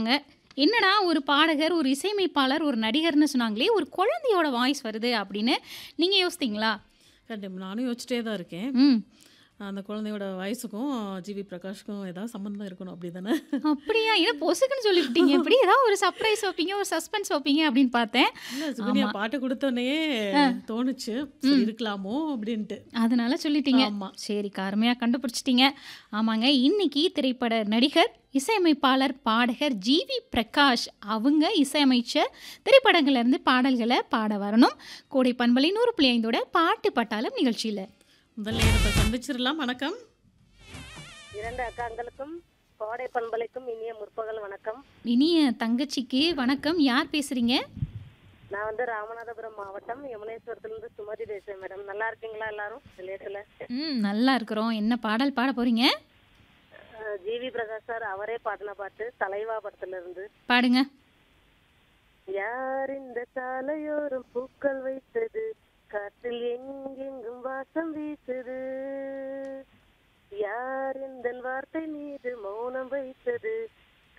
சொன்னாங்க. என்னடா ஒரு பாடகர், ஒரு இசையமைப்பாளர், ஒரு நடிகர்ன்னு சொன்னாங்களே, ஒரு குழந்தையோட வாய்ஸ் வருது அப்படின்னு நீங்க யோசித்தீங்களா? கண்டிப்பா. நானும் யோசிச்சிட்டே தான் இருக்கேன். ம். அந்த குழந்தையோட வயசுக்கும், ஜிவி பிரகாஷ்க்கும் ஏதாவது சம்மந்தம் இருக்கணும் அப்படிதானே? அப்படியா? ஏன்னா பொசுக்குன்னு சொல்லிப்புட்டீங்க. எப்படி ஏதாவது ஒரு சர்ப்ரைஸ் வைப்பீங்க, ஒரு சஸ்பென்ஸ் வைப்பீங்க அப்படின்னு பார்த்தேன். இல்ல சுகன்யா ஆமா. பாட்டு குடுத்தோனயே ஆ. தோணுச்சு. சரி ம். இருக்கலாமோ அப்படின்ட்டு. அதனால சொல்லிட்டீங்க. ஆமா. சரிக்கா, அருமையா கண்டுபிடிச்சிட்டீங்க. ஆமாங்க. இன்னைக்கு திரைப்பட நடிகர், இசையமைப்பாளர், பாடகர் ஜிவி பிரகாஷ் அவங்க இசையமைச்ச திரைப்படங்கள்ல இருந்து பாடல்கள பாட வரணும். கோடை பண்பலை 100.5ஓட பாட்டு பட்டாளம் நிகழ்ச்சியில. முதல் நேரத்தை சந்திச்சிரலாம். வணக்கம். இரண்டு அக்காங்களுக்கும் கோடை பண்பலைக்கும் இனிய முற்பகல் வணக்கம் இனிய தங்கச்சிக்கு வணக்கம். யார் பேசுறீங்க? நான் வந்து ராமநாதபுரம் மாவட்டம் யமுனேஸ்வரத்திலிருந்து சுமதி பேசுறேன் மேடம் நல்லா இருக்கீங்களா எல்லாரும் நிலையத்துல ம். நல்லா இருக்கிறோம். என்ன பாடல் பாட போறீங்க? அஹ் ஜிவி பிரகாஷ் சார் அவரே பாடின பாட்டு தலைவா படத்துல இருந்து பாடுங்க. யார் இந்த சாலையோரம் பூக்கள் வைத்தது காற்றில் எங்கெங்கும் வாசம் வீசுது யார் இந்த வார்த்தை மீது மௌனம் வைத்தது